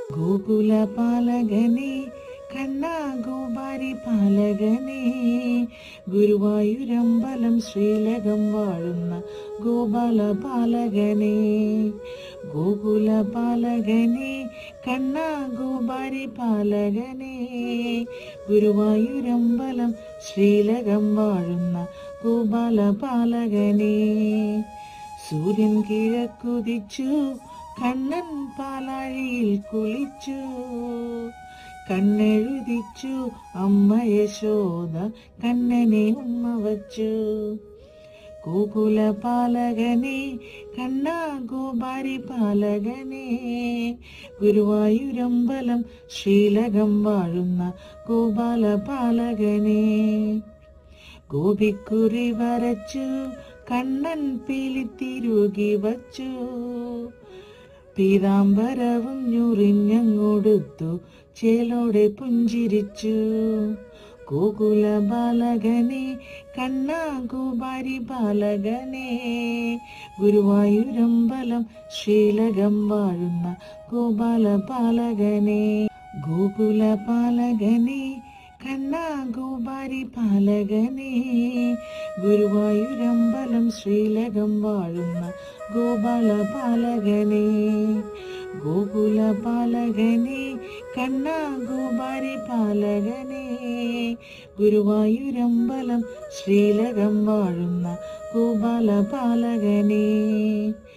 ഗോകുല പാലകനെ കണ്ണാ ഗോപാരി പാലകനെ ഗുരുവായൂരമ്പലം ശ്രീലകം വാഴുന്ന ഗോപാല പാലകനെ ഗോകുല പാലകനെ കണ്ണാ ഗോപാരി പാലകനെ ഗുരുവായൂരമ്പലം ശ്രീലകം വാഴുന്ന ഗോപാല പാലകനെ സൂര്യൻ കിഴക്കുതിച്ചു കണ്ണൻ പാലാഴിയിൽ കുളിച്ചു കണ്ണെഴുതിച്ചു അമ്മ യശോദ കണ്ണനെ ഉമ്മ വച്ചു ഗോകുല പാലകനെ കണ്ണാ ഗോപാരി പാലകനെ ഗുരുവായൂരമ്പലം ശ്രീലകം വാഴുന്ന ഗോപാല പാലകനെ ഗോപിക്കുറി വരച്ചു കണ്ണൻ പീലിത്തിരുകി വച്ചു പീതാംബരവും ഞുറിഞ്ഞങ്ങൊടുത്തു ചേലോടെ പുഞ്ചിരിച്ചു ഗോകുല ബാലകനെ കണ്ണാ ഗോപാരി ബാലകനെ ഗുരുവായൂരമ്പലം ശ്രീലകം വാഴുന്ന ഗോപാല പാലകനെ ഗോകുല പാലകനെ കണ്ണാ ഗോപാരി പാലകനെ ഗുരുവായൂരമ്പലം ശ്രീലകം വാഴുന്ന ഗോപാല പാലകനെ ഗോകുല പാലകനെ കണ്ണാ ഗോപാരി പാലകനെ ഗുരുവായൂരമ്പലം ശ്രീലകം വാഴുന്ന ഗോപാല പാലകനെ